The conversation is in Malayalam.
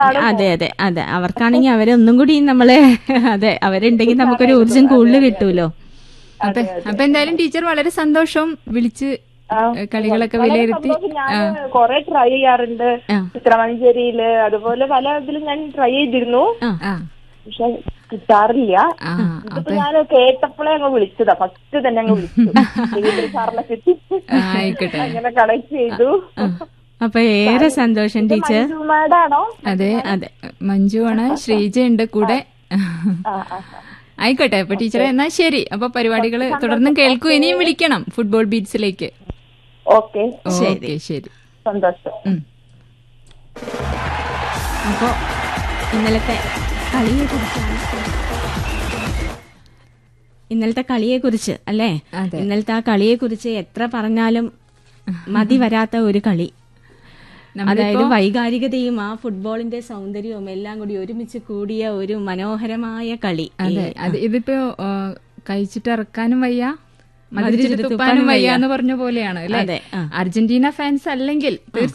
അതെ അതെ അതെ അവർക്കാണെങ്കിൽ അവരെ ഒന്നും കൂടി നമ്മളെ അതെ അവരുണ്ടെങ്കിൽ നമുക്കൊരു ഊർജം കൂടുതൽ കിട്ടൂലോ അപ്പൊ അപ്പൊ എന്തായാലും ടീച്ചർ വളരെ സന്തോഷം വിളിച്ച് ഏ, കളികളൊക്കെ വിലയിരുത്തി ഞാൻ കൊറേ ട്രൈ ചെയ്യാറുണ്ട് ആ. ചിത്രമഞ്ചേരിയില് അതുപോലെ പല ഇതിലും ഞാൻ ട്രൈ ചെയ്തിരുന്നു ആ പക്ഷെ കിട്ടാറില്ല ആ ഇതിപ്പോ ഞാൻ കേട്ടപ്പോഴേ അങ്ങ് വിളിച്ചതാ ഫസ്റ്റ് തന്നെ അങ്ങ് വിളിച്ചു ശ്രീധർ സാറിനെ കിട്ടി ആ, ആയിക്കോട്ടെ അങ്ങനെ കണക്ട് ചെയ്തു അപ്പൊ ഏറെ സന്തോഷം ടീച്ചർ മാഡാണോ അതെ അതെ മഞ്ജു ആണ് ശ്രീജ ഉണ്ട് കൂടെ ആ ആ ആയിക്കോട്ടെ അപ്പൊ ടീച്ചറെ എന്നാ ശരി അപ്പൊ പരിപാടികൾ തുടർന്നും കേൾക്കൂ ഇനിയും വിളിക്കണം ഫുട്ബോൾ ബീറ്റ്സിലേക്ക് ഓക്കെ ഓക്കെ ശരി സന്തോഷം ഉം. അപ്പോ ഇന്നലത്തെ കളിയെ കുറിച്ചാണ് ഇന്നലത്തെ കളിയെ കുറിച്ച് അല്ലേ അതെ. ഇന്നലത്തെ ആ കളിയെ കുറിച്ച് എത്ര പറഞ്ഞാലും മതി വരാത്ത ഒരു കളി അതായത് വൈകാരികതയും ആ ഫുട്ബോളിന്റെ സൗന്ദര്യവും എല്ലാം കൂടി ഒരുമിച്ച് കൂടിയ ഒരു മനോഹരമായ കളി അതെ അത് ഇതിപ്പോ ആ, കഴിച്ചിട്ട് ഇറക്കാനും വയ്യ മതിരിച്ചിട്ട് മതിരിച്ചിട്ട് തുപ്പാനും വയ്യ എന്ന് പറഞ്ഞ പോലെയാണ് അല്ലെ അതെ, ആ. അർജന്റീന ഫാൻസ് അല്ലെങ്കിൽ തീർച്ചയായും